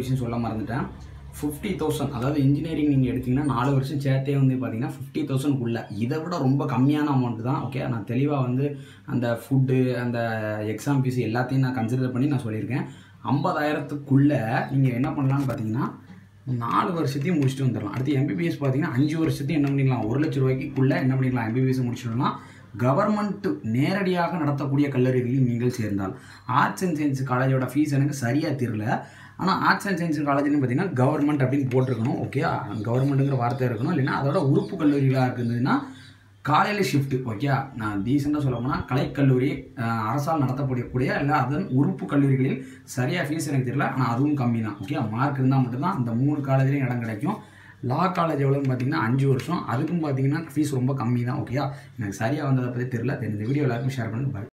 விஷயம் சொல்ல மறந்துட்டேன் ஃபிஃப்டி தௌசண்ட் அதாவது இன்ஜினியரிங் நீங்கள் எடுத்தீங்கன்னா நாலு வருஷம் சேர்த்தே வந்து பார்த்தீங்கன்னா ஃபிஃப்டி தௌசண்ட்குள்ளே இதை விட ரொம்ப கம்மியான அமௌண்ட் தான் ஓகே நான் தெளிவாக வந்து அந்த ஃபுட்டு அந்த எக்ஸாம் ஃபீஸ் எல்லாத்தையும் நான் கன்சிடர் பண்ணி நான் சொல்லியிருக்கேன் ஐம்பதாயிரத்துக்குள்ளே நீங்கள் என்ன பண்ணலாம்னு பார்த்தீங்கன்னா நாலு வருஷத்தையும் முடிச்சுட்டு வந்துடலாம் அடுத்து எம்பிபிஎஸ் பார்த்தீங்கன்னா அஞ்சு வருஷத்தையும் என்ன பண்ணிக்கலாம் ஒரு லட்ச ரூபாய்க்குள்ளே என்ன பண்ணிக்கலாம் எம்பிபிஎஸ் முடிச்சிடலாம் கவர்மெண்ட் நேரடியாக நடத்தக்கூடிய கல்லூரிகளில் நீங்கள் சேர்ந்தால் ஆர்ட்ஸ் அண்ட் சயின்ஸ் காலேஜோட ஃபீஸ் எனக்கு சரியாக தெரியல ஆனால் ஆர்ட்ஸ் அண்ட் சயின்ஸ் காலேஜ்னு பார்த்தீங்கன்னா கவர்மெண்ட் அப்படின்னு போட்டிருக்கணும் ஓகே கவர்மெண்ட்டுங்கிற வார்த்தை இருக்கணும் இல்லைன்னா அதோட உறுப்பு கல்லூரிகளாக இருந்ததுன்னா காலையில் ஷிஃப்ட்டு ஓகே நான் டீசெண்டாக சொல்ல போனால் கலைக்கல்லூரி அஹ், அரசால் நடத்தப்படக்கூடிய இல்லை அதன் உறுப்பு கல்லூரிகளில் சரியாக ஃபீஸ் எனக்கு தெரியல ஆனால் அதுவும் கம்மி தான் ஓகே மார்க் இருந்தால் மட்டும்தான் அந்த மூணு காலேஜ்லேயும் இடம் கிடைக்கும் லா காலேஜ் எவ்வளோன்னு பார்த்தீங்கன்னா அஞ்சு வருஷம் அதுக்கும் பார்த்தீங்கன்னா ஃபீஸ் ரொம்ப கம்மி தான் ஓகேயா எனக்கு சரியாக வந்ததை பற்றி தெரியல இந்த வீடியோ எல்லாருக்கும் ஷேர் பண்ணுங்க பாய்